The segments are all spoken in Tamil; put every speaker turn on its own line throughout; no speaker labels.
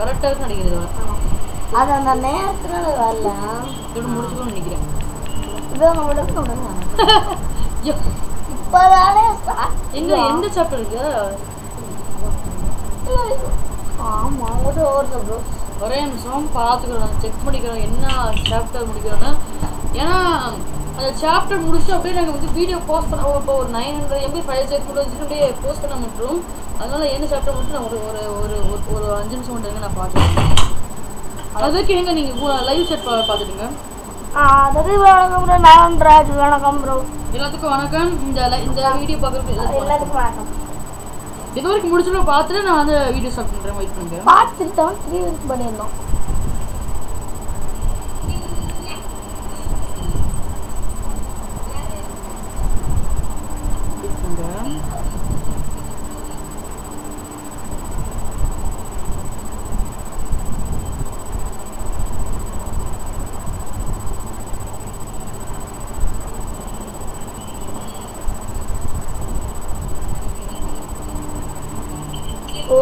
கரெக்டாக இருக்கு நினைக்கிறது
அது அந்த நேரத்துல வரல
இதோட முடிச்சுக்கணும்னு நினைக்கிறேன்
இதான் நம்ம விடுங்க விடுங்க
ஐயோ,
இப்பதானே start
எங்க எந்த சாப்டர் இருக்கு
ஆமா ஒரு ஒரு ப்ரோ
ஒரே நிமிஷம் பார்த்துக்கிறோம் செக் பண்ணிக்கிறோம் என்ன சாப்டர் முடிக்கிறோன்னு ஏன்னா அந்த சாப்டர் முடிச்சுட்டு அப்படியே நாங்கள் வந்து வீடியோ போஸ்ட் பண்ண இப்போ ஒரு நைன் ஹண்ட்ரட் எம்பி ஃபைவ் ஜெக் கூட வச்சுட்டு அப்படியே போஸ்ட் பண்ண மட்டும் அதனால எந்த சாப்டர் மட்டும் நான் ஒரு ஒரு ஒரு ஒரு- ஒரு அஞ்சு நிமிஷம் மட்டும் நான் பார்க்குறேன் அதுக்கு எங்க நீங்கள் லைவ் செட் பார்த்துட்டுங்க
அதாவது வணக்கம் ப்ரோ நான் ராஜ் வணக்கம் ப்ரோ
எல்லாத்துக்கும் வணக்கம் இந்த li- இந்த வீடியோ பார்க்குறது
எல்லாத்துக்கும் வணக்கம்
இது வரைக்கும் முடிச்சுட்டு பார்த்துட்டு நான் வந்து வீடியோ ஸ்டார்ட் பண்ணுறேன் வெயிட் பண்ணுங்க
part three seven three weeks பண்ணியிருந்தோம்
வெயிட் பண்ணுங்க
ஓ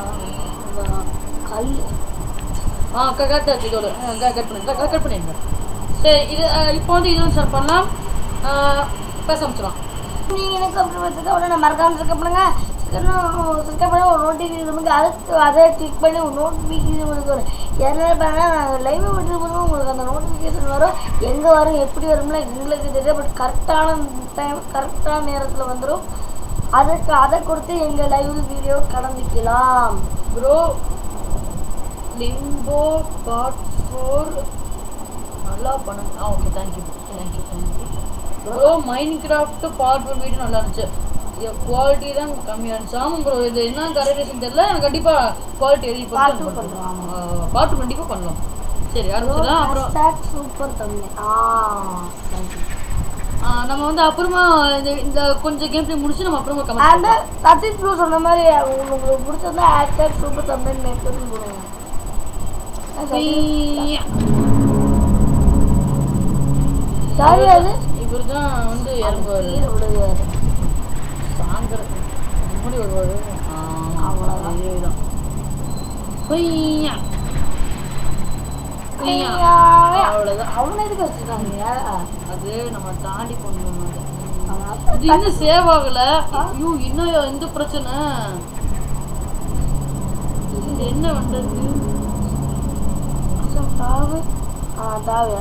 கல்
ஆ கட் ஆச்சு இதோட கட் பண்ணி கட் பண்ணிடுங்க சரி இது அஹ், இப்போ வந்து இது ஸ்டார்ட் பண்ணலாம் அஹ், பேச ஆரம்பிச்சிடலாம்
நீங்கள் எனக்கு அப்படி வச்சுக்க உடனே மறக்காம சப்ஸ்கிரைப் பண்ணுங்க சப்ஸ்கிரைப் பண்ணி ஒரு நோட்டிஃபிகேஷன் பண்ணுங்க அதுக்கு அதை கிளிக் பண்ணி ஒரு நோட்டிஃபிகேஷன் உங்களுக்கு வரும் என்ன பண்ணா நாங்கள் லைவ் விட்டு போதும் உங்களுக்கு அந்த நோட்டிஃபிகேஷன் வரும் எங்கே வரும் எப்படி வரும்ல எங்களுக்கு தெரியும் பட் கரெக்டான டைம் கரெக்டான நேரத்தில் வந்துடும் அதுக்கு அதை கொடுத்து எங்கள் லைவ் வீடியோ கடந்துக்கலாம்
ப்ரோ லிம்போ பார்ட் ஃபோர் நல்லா பண்ணுங்க ஆ okay thank you thank you thank you bro Minecraft part one video நல்லா இருந்துச்சு குவாலிட்டி தான் கம்மியாக இருந்துச்சு ஆமாம் ப்ரோ இது என்ன கரெக்டேஷன் தெரியல எனக்கு கண்டிப்பாக குவாலிட்டி எடிட்
Part two
பண்ணி
பண்றோம்,
பார்ட் டூ கண்டிப்பாக பண்ணலாம் சரி ஆரம்பிச்சிடலாம் அப்புறம்
சூப்பர் தமிழ் ஆ தேங்க்யூ
ஆ, நம்ம வந்து அப்புறமா இந்த இந்த கொஞ்சம் கேம் பிளே முடிச்சு நம்ம அப்புறமா கமெண்ட்
அந்த சதீஷ் ப்ரோ சொன்ன மாதிரி உங்களுக்கு பிடிச்சிருந்தா ஹேஷ்டேக் சூப்பர் தமிழ் மெசேஜ் போடுங்க சாரி அது
இவர் தான் வந்து இறங்குவார்
கீழே விடுவாரு
சாங்கர் முன்னாடி வருவாரு
அவ்வளவுதான்.
இதேதான் பொய்யா. பொய்யா. அவ்வளவுதான்
அவனை எதுக்கு வச்சிருக்காங்க
அது நம்ம தாண்டி பண்ணணும் அது.
அவன்
இது இன்னும் சேவ் ஆகல ஐயோ இன்னும் எந்த பிரச்சனை இது என்ன பண்றது
அசம் தாவு ஆ தாவு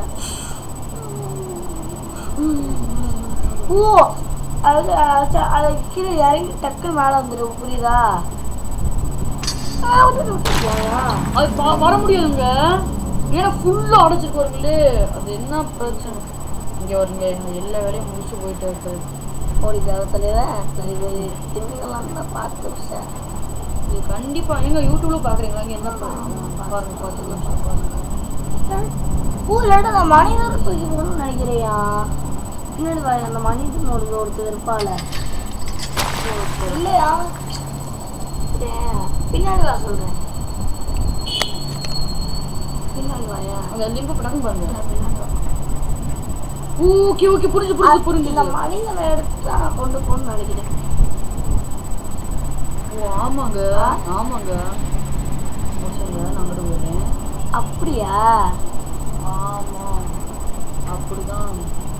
ஓ அது அது அது கீழே இறங்கி டக்குன்னு மேலே வந்துடும் புரியுதா ஆ, விட்டுட்டு விட்டுட்டு போயா.
அது பா- வர முடியாதுங்க ஏன்னா ஃபுல்லா அடைச்சிருக்காருங்களே அது என்ன பிரச்சனை இங்க வருங்க இந்த எல்லா வேலையும் முடிச்சு போயிட்டு இருக்காரு
ஓடி தேவத்தலையில திரும்பிக்கலாம் தான் பார்த்து சார்
இது கண்டிப்பா எங்க யூடியூப்ல பாக்குறீங்களா இங்க என்ன பாருங்க பாருங்க பாத்துக்கலாம் பாருங்க
பூ இல்லாட்ட அந்த மனிதர் தூக்கி போகணும்னு நினைக்கிறியா பின்னாடி வா அந்த மனிதன் ஒரு ஒருத்தர் இருப்பால இல்லையா ஏன், பின்னாடி வா சொல்றேன் பின்னாடி வாயா
அந்த லிம்பு படம் பாருங்க
நான் பின்னாடி வா.
ஓகே ஓகே புரிஞ்சு புரிஞ்சு புரிஞ்சு
இந்த மனிதனை எடுத்து நான் கொண்டு போகணும்னு நினைக்கிறேன்
ஓ ஆமாங்க ஆமாங்க முடிச்சுங்க நான் அங்கிட்டு போயிடுறேன்
அப்படியா
ஆமா அப்படிதான்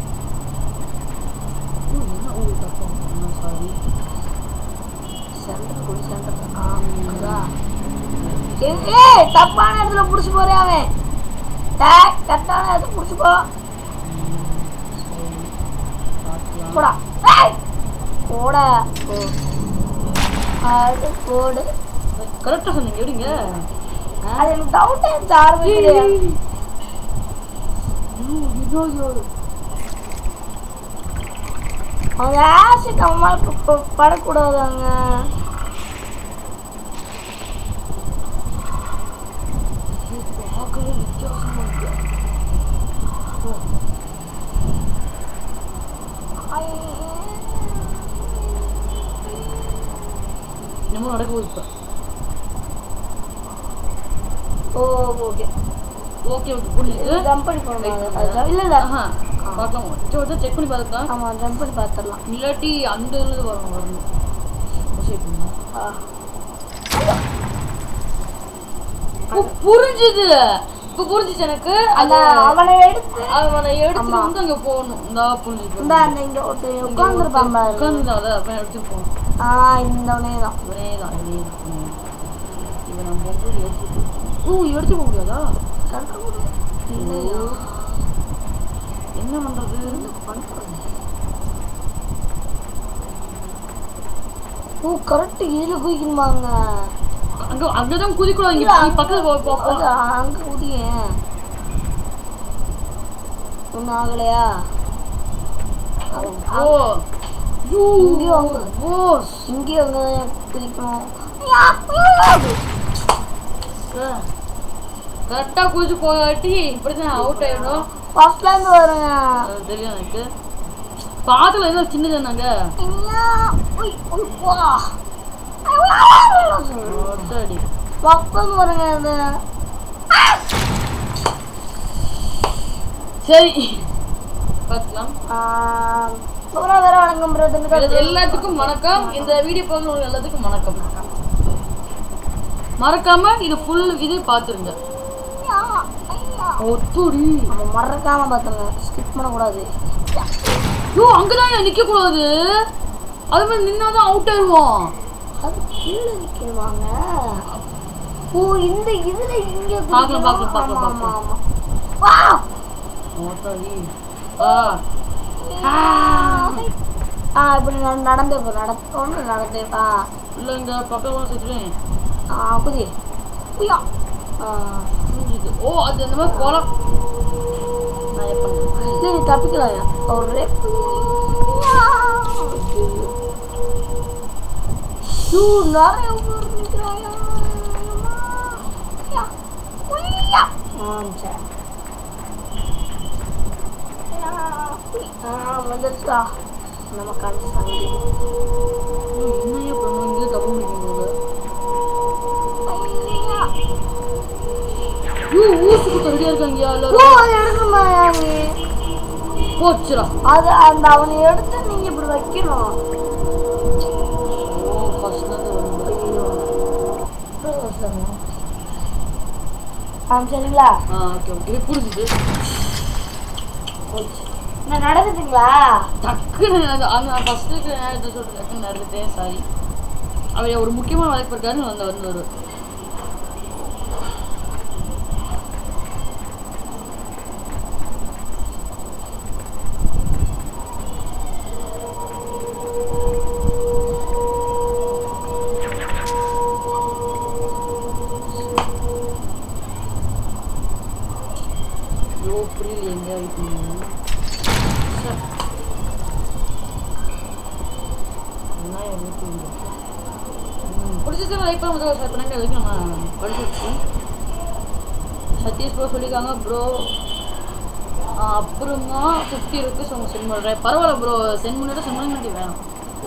ஓ, என்ன ஓ தப்பா சாரி
சென்டர் குடி சென்டர் ஆமாதா ஏய் தப்பான இடத்துல புடிச்சு போறேன் அவன் டேய், கரெக்டான இடத்துல புடிச்சு போ
சரி பார்க்கலாம்
போடா ஏய் போடா போ அது போடு
கரெக்டாக சொன்னீங்க எப்படிங்க
அது எனக்கு டவுட் ஆயிடுச்சு ஆரம்பிக்கிறேன் அவங்க ஆசிட் நம்ம மேல ப- ப- படக்கூடாதாங்க
பார்க்கவே வித்தியாசமா இருக்கு என்னமோ நடக்க போகுது இப்போ
ஓ ஓகே
ஓகே ஓகே புரிஞ்சுது
ஜம்ப் பண்ணி போகணும் அதுதான் இல்லை இல்லை
ஆஹா பார்க்கலாம் சரி ஒரு செக் பண்ணி பார்த்துக்கலாம்
ஆமாம் ஜம்ப் பண்ணி பார்த்துடலாம்
இல்லாட்டி அந்த இதில் வரணும் வரணும் சரி பண்ணுங்க
ஆ
இப்போ புரிஞ்சுது இப்போ புரிஞ்சுச்சு எனக்கு
அந்த
அந்த
அவனை எடுத்து
அவனை எடுத்துட்டு வந்து அங்க போகணும் இந்த புரிஞ்சுது
இந்த அந்த இங்க ஒருத்தர் உட்காந்துருப்பான் பாரு
உட்காந்து அதை அவன் எடுத்துட்டு போகணும்
ஆ இந்தவனே தான்
இவனே தான் இவனே தான் இவன் நம்ம போகும்போது எடுத்துட்டு ஓ எடுத்து போக முடியாதா
இல்லையா
என்ன பண்றது
ஓ கரெக்ட் இதுல குதிக்கணுமாங்க
அங்க அங்கதான் குதிக்கூடாது இங்க நீ பக்கத்துல போ போ போ.
அது அங்க குதியேன் ஒன்றும் ஆகலையா
ஓ யூ
இங்கேயும் அங்க
போஸ்
இங்கேயும் அங்க குதிக்கணும்
கரெக்டா குதிச்சு போகாட்டி இப்படிதான் அவுட் ஆயிடும்
ஃபர்ஸ்ட்ல இருந்து வருங்க
அது தெரியும் எனக்கு பாத்துல ஏதோ சின்னது நாங்க
ஐயா, உய், உய், வா.
அடி
பக்கம் வருங்க அது
சரி பார்க்கலாம்
ஆஹ், அப்புறம் வேற வணக்கம் bro.
இது
தம்பி
எல்லாத்துக்கும் வணக்கம் இந்த வீடியோ பார்க்குற எல்லாத்துக்கும் வணக்கம் மறக்காம இது ஃபுல் இது பார்த்துருங்க
ஐயா, ஐயா.
ஒத்துடி
நம்ம மறக்காம பார்த்துங்க ஸ்கிப் பண்ணக்கூடாது
ஐயோ அங்கதான் நிக்க கூடாது அது மாதிரி நின்னாதான் அவுட் ஆயிடுவோம்
அது கீழே நிற்கணுமாங்க ஓ இந்த இதுல இங்க
பார்க்கலாம், பார்க்கலாம்,
குதிக்கணும்.
பார்க்கலாம்,
ஆமா, ஆமா, ஆமா. வா.
ஒத்தாடி ஆ
ஆ இப்படி நான் நடந்து போ நடத்தோன்னு நடந்து ஆ
இல்ல இங்க பக்கத்துல சுத்துறேன்
ஆ குதி குய்யா ஆ
புரிஞ்சுது ஓ அது அந்த மாதிரி குளம் நான் எப்ப
இல்லை நீ தப்பிக்கலாயா ஒரு ஐயோ, நிறைய பேர் நிக்கிறாயா. யா, உய்யா. ஆ, சரி. யா, உய். ஆ, வந்துருச்சா நமக்கான சங்கி
என்ன பண்ணுவோம் இங்கே தப்பு முடிக்கும்
ஐயா.
ஐயோ ஊசி குத்த ரெடியா இருக்காங்க
ஓ,
எல்லாரும்
அது எடுக்கணுமா யாரு?
போச்சுடா
அது அந்த அவனை எடுத்து நீங்க இப்படி வைக்கணும்
ஓ ஃபர்ஸ்ட் தான் வருது
ஐயோ. ஆ சரிங்களா
ஆ ஓகே ஓகே புரிஞ்சுது
நான் நடந்துட்டீங்களா
டக்குன்னு அந்த அந்த ஃபர்ஸ்ட்டுக்கு நேரத்தை சொல்லிட்டு டக்குன்னு நடந்துட்டேன் சாரி அவர் ஒரு முக்கியமான வேலைக்கு போயிருக்காரு வந்து வந்து ஒரு ஐயோ புரியல எங்க இருக்கீங்க சரி. என்ன எனக்கு புரியல. ம், பிடிச்சதுன்னா லைக் பண்ண முதல்ல ஷேர் பண்ணுங்க அதுக்கு நம்ம படிச்சிருக்கோம் சதீஷ் ப்ரோ சொல்லியிருக்காங்க ப்ரோ அப்புறமா ஃபிஃப்டி ருபீஸ் உங்க சென்ட் பண்ணுறேன் பரவாயில்ல ப்ரோ சென்ட் பண்ணிட்டு சென்ட் பண்ண வேண்டிய வேணாம்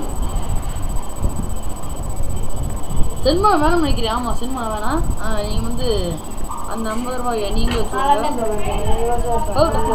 சென்ட் பண்ண வேணும்னு நினைக்கிறேன் ஆமாம் சென்ட் பண்ண வேணாம் நீங்கள் வந்து அந்த ஐம்பது ரூபாய் நீங்களும் வச்சுக்கோங்க ஓ,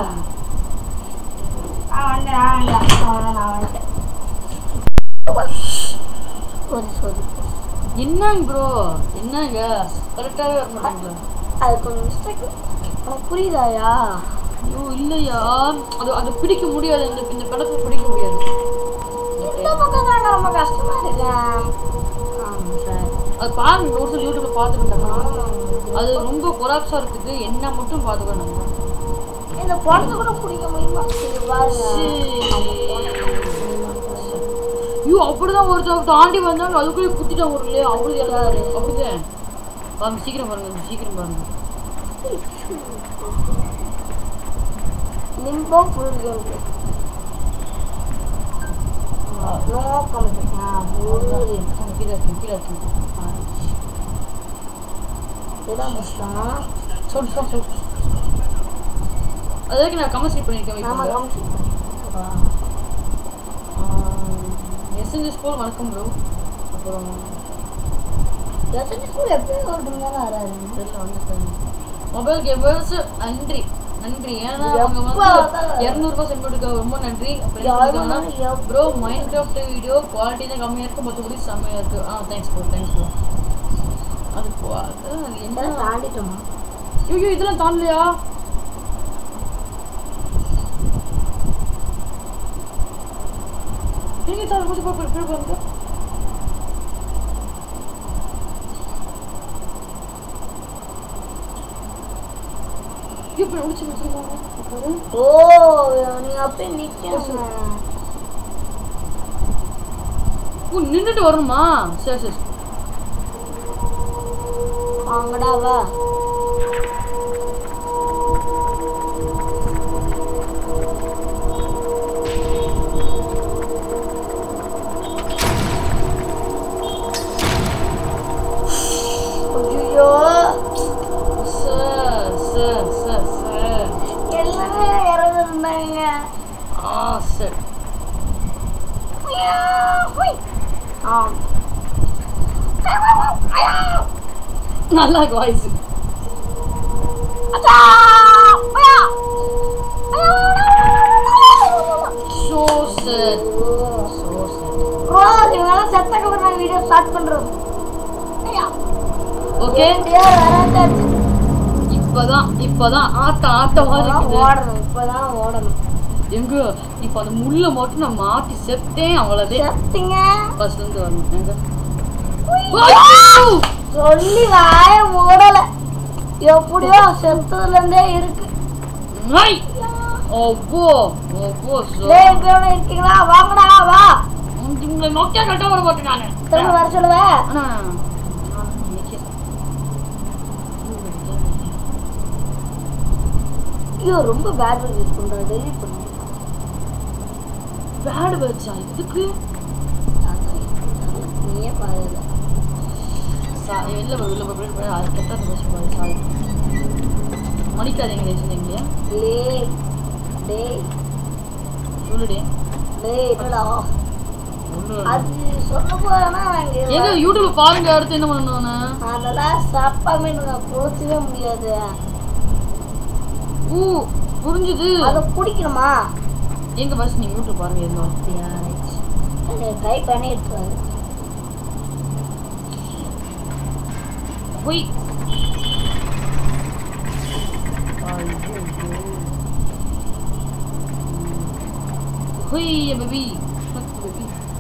சரி சரி
என்னங்க ப்ரோ என்னங்க கரெக்டாகவே வர மாட்டாங்களா
அது கொஞ்சம் மிஸ்டேக் உனக்கு புரியுதாயா
ஐயோ இல்லையா அது அது பிடிக்க முடியாது இந்த இந்த படத்தை பிடிக்க முடியாது
இந்த பக்கம் தான் ரொம்ப கஷ்டமா இருக்கேன்
அது பாருங்க ஒரு சில யூடியூப்ல பார்த்துக்கிட்டாங்க அது ரொம்ப கொலாப்ஸாக இருக்குது என்ன மட்டும் பார்த்துக்கணும்
இந்த படத்தை கூட பிடிக்க முடியுமா இது பாருங்க
ஐயோ அப்படிதான் ஒருத்தர் தாண்டி வந்தாங்க அதுக்குள்ளே குத்திட்டாங்க ஒரு இல்லையா அவங்களுக்கு எல்லாரு அப்படிதான் பாருங்க சீக்கிரம் பாருங்க சீக்கிரம் பாருங்க
limbo full game no comment ஆ ஃபுல் கேம்
கீழே இருக்கு, கீழே இருக்கு. ஆ.
இதான் கஷ்டம்
சொல்லு சொல்லு சொல்லு அது வரைக்கும் நான் கமெண்ட் ஸ்கிப் பண்ணியிருக்கேன்
நாம
இப்போ.
கமெண்ட்
எஸ்என்ஜி ஸ்கூல் வணக்கம் ப்ரோ அப்புறம்
எத்தனை ஸ்கூல் எப்பயும் ஒரு மணி நேரம் வராது
தெரியல வந்துட்டாங்க மொபைல் கேமர்ஸ் நன்றி நன்றி ஏன்னா அவங்க
எப்ப
வந்து
வந்தாலும்
இரநூறுபா சென்ட் பண்ணிருக்க ரொம்ப நன்றி
யாருமே எப்ப-
bro Minecraft video quality தான் கம்மியாக இருக்கு மற்றபடி செம்மையாக இருக்கு ஆ தேங்க்ஸ் ப்ரோ தேங்க்ஸ் ப்ரோ அது போ அது என்ன
இதெல்லாம் தாண்டிட்டோமா
ஐயோ இதெல்லாம் தாண்டலையா நீங்க தாண்ட கொஞ்சம் போய் போய் பாருங்க இப்படி முடிச்சு வச்சிருக்காங்க
ஓ நீங்க அப்படியே நிக்கணும்
ஓ நின்றுட்டு வரணுமா சரி சரி
வாங்கடா வா ஐயோ
சார் சார் சார் சார்
எல்லாமே இறந்துருந்தாங்க
ஆ சரி
ஆ
நல்லா இருக்கு வாய்ஸ்
அச்சா ஐயா
show sir show sir
rose இவங்கெல்லாம் செத்தக்கு அப்புறம் நாங்கள் வீடியோ ஸ்டார்ட் பண்ணுறோம்
ஓகே
எப்படியோ வராண்டாச்சு
இப்பதான் இப்பதான் ஆட்டம் ஆட்டமா இருக்குது
ஓடணும் இப்போதான் ஓடணும்
எங்க இப்ப அந்த முள்ள மட்டும் நான் மாட்டி செத்தேன் அவ்வளவுதே
செத்துங்க
ஃபர்ஸ்ட்ல இருந்து வரணும் எங்க
சொல்லி வாய மூடல எப்படியோ செத்ததுல இருந்தே இருக்கு
ஐ! அப்போ அப்போ
டேய் இப்ப எவ்வளவு இருக்கீங்களா வாங்கடா வா
உங்களை மொக்கையா கட்ட வர மாட்டேன் நானு
திரும்ப வர சொல்லுவ
ஆனா நான் இன்னைக்கு
ஐயோ ரொம்ப பேட் வேர்ட் யூஸ் பண்ற டெலிட் பண்ணு
பேடு வச்சா இதுக்கு
நீயே பாருல
சா- வெளில போ, வெளில போ, வெளில போ. அது கெட்டது பேச போகுது சாரி மணிக்காதீங்க சொன்னீங்க
டேய் டேய்
சொல்லுடி
டேய் என்னடா
ஒண்ணு
அது சொல்ல போறேன்னா
எங்க யூடியூப்ல பாருங்க அடுத்து என்ன பண்ணணும்னு
அதெல்லாம் சாப்பாமே நான் பொழுத்தவே முடியாது
ஊ புரிஞ்சுது
அதை குடிக்கணுமா
எங்க பஸ் நீங்க யூடியூப் பாருங்க எதுவும்
அப்படியா ட்ரை பண்ணி எடுத்துவாரு
போய் ஹுய் baby baby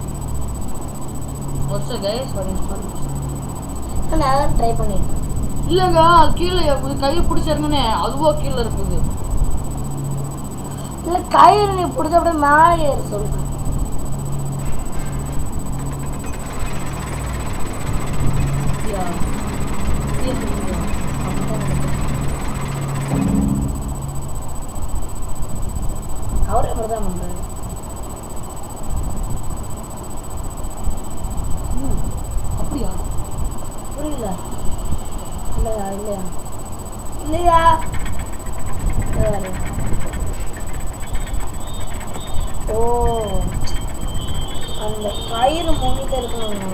what's guys sorry
நான் அதான் ட்ரை பண்ணிட்டேன்
இல்லைங்க அது கீழே இது கையை பிடிச்சிருங்கண்ணே அதுவோ கீழே இருக்குது
இல்லை கயிறு நீ பிடிச்ச அப்படியே மேலே ஏறு சொல்றேன்
அப்படியா? கீழே இருக்குதா? அப்படிதான் நினைக்கிறேன்.
அவரே அப்படி தான் பண்ணுறாரு
ம், அப்படியா
புரியல இல்லையா இல்லையா இல்லையா இதோ வரேன். ஓ அந்த கயிறு மொழியில இருக்கணுங்க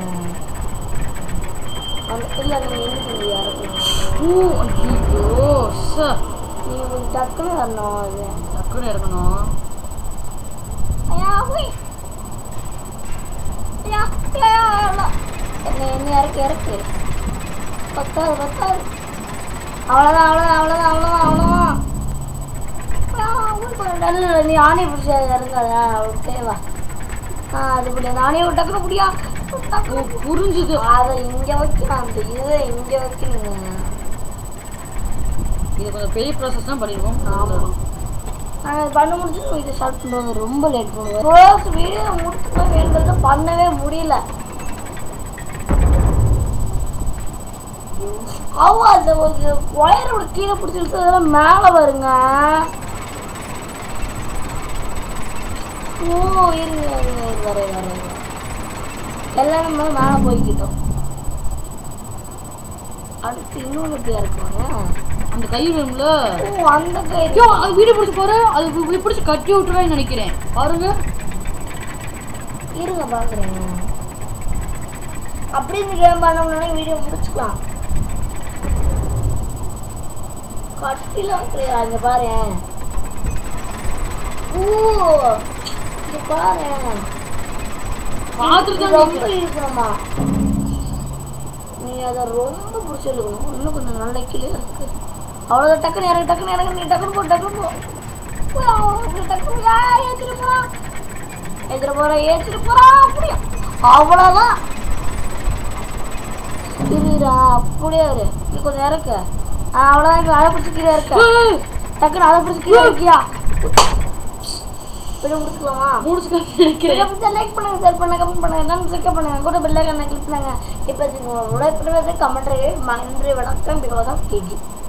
அந்த இல்லை நீங்கள் என்ன யாருக்கு
ஊ ஐயோ சார்
நீ கொஞ்சம் டக்குன்னு வரணும் அது
டக்குன்னு இறக்கணும்
ஐயா போய் ஐயா ஐயா ஐயா என்ன என்ன இறக்கு இறக்கு பத்தாது பத்தாது அவ்வளோதான் அவ்வளோதான் அவ்வளோதான் அவ்வளோதான் அவ்வளோதான் ஐயா, ஊருக்கு போய் இல்ல, இல்ல, நீ ஆணை பிடிச்ச இறங்காத அவளுக்கு தேவா ஆ அது இப்படி அந்த ஆணையை ஒரு டக்குனு பிடியா
ஓ புரிஞ்சுது
அதை இங்கே வைக்கணும் அந்த இதை இங்கே வைக்கணுங்க
இது கொஞ்சம் பெரிய ப்ராசஸ் தான் பண்ணிடுவோம்
ஆமா. நாங்கள் இது பண்ண முடிஞ்சு இது ஸ்டார்ட் பண்ணுவாங்க ரொம்ப லேட் பண்ணுவோம் ரோஸ் வீடியோ முடிச்சுதான் வேணுங்கிறத பண்ணவே முடியல அவ அந்த ஒரு ஒயரோட கீழே பிடிச்சி அதெல்லாம் மேலே வருங்க ஓ இருங்க இருங்க இது வர வர எல்லாமே மேலே மேலே போய்க்கிட்டோம் அடுத்து இன்னொன்று எப்படியா இருக்குவாங்க
அந்த கை வேணும்ல
ஓ அந்த கயிறு
ஐயோ அது வீடு பிடிச்சி பாரு அது இப்படி பிடிச்சி கட்டி விட்டுருவேன்னு நினைக்கிறேன் பாருங்க
இருங்க பாக்குறேங்க அப்படி இந்த கேம் பண்ணோம்னா வீடியோ முடிச்சுக்கலாம் கட்டிலாம் கிடையாது அங்க பாரு ஓ இங்க பாரு
பார்த்துட்டு
இது
தான்
ரொம்ப இருக்கணுமா நீங்க நீ அதை ரொம்ப பிடிச்சிருக்கணும் இன்னும் கொஞ்சம் நல்ல கிளியாக இருக்கு அவ்வளோ டக்குன்னு இறங்கு டக்குன்னு இறங்கு நீ டக்குன்னு போ டக்குன்னு போ போய் அவன் இப்படி டக்குன்னு யா, ஏத்திட்டு போறான் ஏத்திட்டு போறான் ஏத்திட்டு போறான் அப்படியா அவ்வளோதான் இருடா அப்படியே இரு நீ கொஞ்சம் இறக்கு ஆ அவ்வளோதான் இப்போ அதை பிடிச்சி கீழே இருக்க டக்குன்னு அதை பிடிச்சி கீழே இருக்கியா இப்படி முடிச்சுக்கலாமா
முடிச்சுக்க நினைக்கிறேன்
லைக் பண்ணுங்க ஷேர் பண்ணுங்க கமெண்ட் பண்ணுங்க நான் சப்ஸ்கிரைப் பண்ணுங்க கூட பெல் ஐக்கான கிளிக் பண்ணுங்க இப்போ உங்களோட கமெண்ட் நன்றி வணக்கம் பிகாஸ் ஆஃப் கேஜி